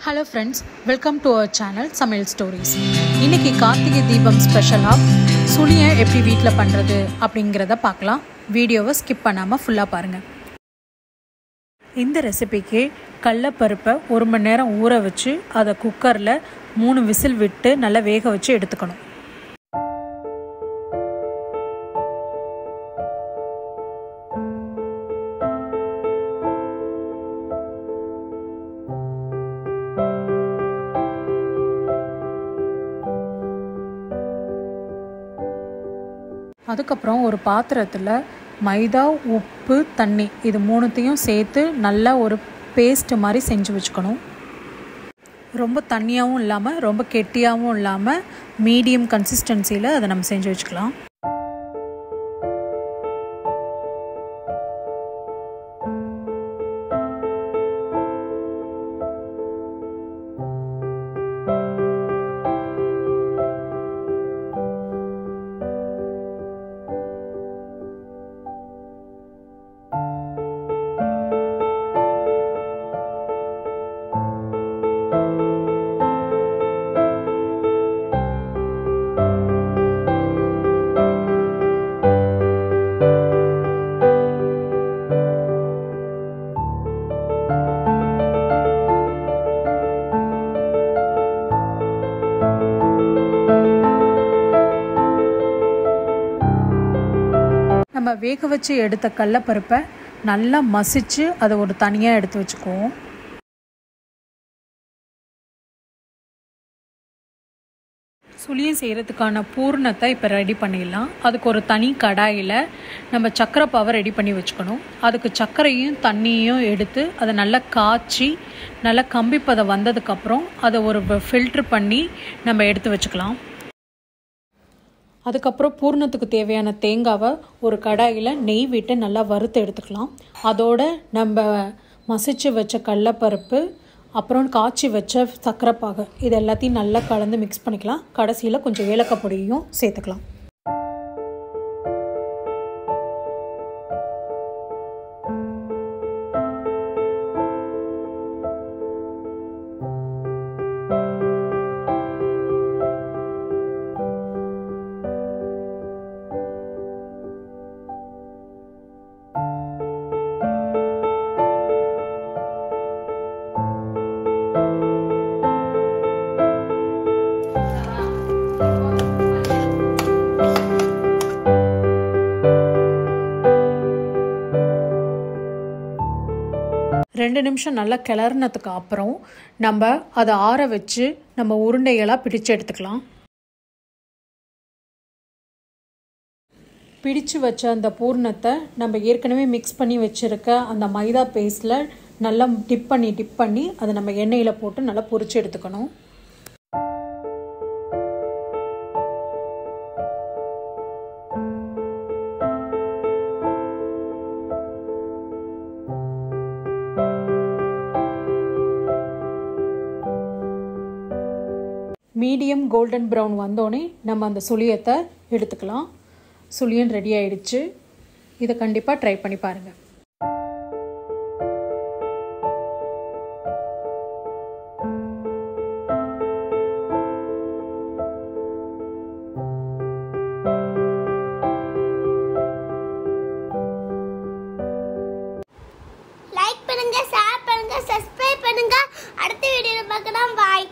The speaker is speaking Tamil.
hello friends welcome to our channel சமையல் ஸ்டோரிஸ் இன்னைக்கு கார்த்திகை தீபம் ஸ்பெஷலாக சுழியை எப்படி வீட்டில் பண்ணுறது அப்படிங்கிறத பார்க்கலாம் வீடியோவை ஸ்கிப் பண்ணாமல் ஃபுல்லாக பாருங்கள் இந்த ரெசிபிக்கு கடலப்பருப்பை ஒரு மணி நேரம் ஊற வச்சு அதை குக்கரில் மூணு விசில் விட்டு நல்லா வேக வச்சு எடுத்துக்கணும் அதுக்கப்புறம் ஒரு பாத்திரத்தில் மைதா உப்பு தண்ணி இது மூணுத்தையும் சேர்த்து நல்லா ஒரு பேஸ்ட் மாதிரி செஞ்சு வச்சுக்கணும் ரொம்ப தண்ணியாகவும் இல்லாமல் ரொம்ப கெட்டியாகவும் இல்லாமல் மீடியம் கன்சிஸ்டன்சியில் அதை நம்ம செஞ்சு வச்சுக்கலாம் நம்ம வேக வச்சு எடுத்த கடலப்பருப்பை நல்லா மசிச்சு அதை ஒரு தனியாக எடுத்து வச்சுக்குவோம் சுளியம் செய்கிறதுக்கான பூர்ணத்தை இப்போ ரெடி பண்ணிடலாம் அதுக்கு ஒரு தனி கடாயில் நம்ம சர்க்கரை பாவை ரெடி பண்ணி வச்சுக்கணும் அதுக்கு சர்க்கரையும் தண்ணியும் எடுத்து அதை நல்லா காய்ச்சி நல்லா கம்பிப்பதை வந்ததுக்கப்புறம் அதை ஒரு ஃபில்ட்ரு பண்ணி நம்ம எடுத்து வச்சுக்கலாம் அதுக்கப்புறம் பூர்ணத்துக்கு தேவையான தேங்காவை ஒரு கடாயில் நெய் விட்டு நல்லா வறுத்து எடுத்துக்கலாம் அதோட நம்ம மசிச்சு வச்ச கடலப்பருப்பு அப்புறம் காய்ச்சி வச்ச சக்கரைப்பாகு இது எல்லாத்தையும் நல்லா கலந்து மிக்ஸ் பண்ணிக்கலாம் கடைசியில் கொஞ்சம் ஏலக்காய் பொடியும் சேர்த்துக்கலாம் ரெண்டு நிமிஷம் நல்லா கிளறினதுக்கு அப்புறம் நம்ம அதை ஆற வச்சு நம்ம உருண்டைகளாக பிடிச்சு எடுத்துக்கலாம் பிடிச்சு வச்ச அந்த பூர்ணத்தை நம்ம ஏற்கனவே மிக்ஸ் பண்ணி வச்சுருக்க அந்த மைதா பேஸ்டில் நல்லா டிப் பண்ணி டிப் பண்ணி அதை நம்ம எண்ணெயில் போட்டு நல்லா பொரிச்சு எடுத்துக்கணும் மீடியம் கோல்டன் ப்ரௌன் வந்தோடனே நம்ம அந்த சுளியத்தை எடுத்துக்கலாம் சுளியன் ரெடி ஆயிடுச்சு இதை கண்டிப்பாக ட்ரை பண்ணி பாருங்கள் லைக் பண்ணுங்க ஷேர் பண்ணுங்க சப்ஸ்கிரைப் பண்ணுங்க அடுத்த வீடியோல பார்க்கலாம் பாய்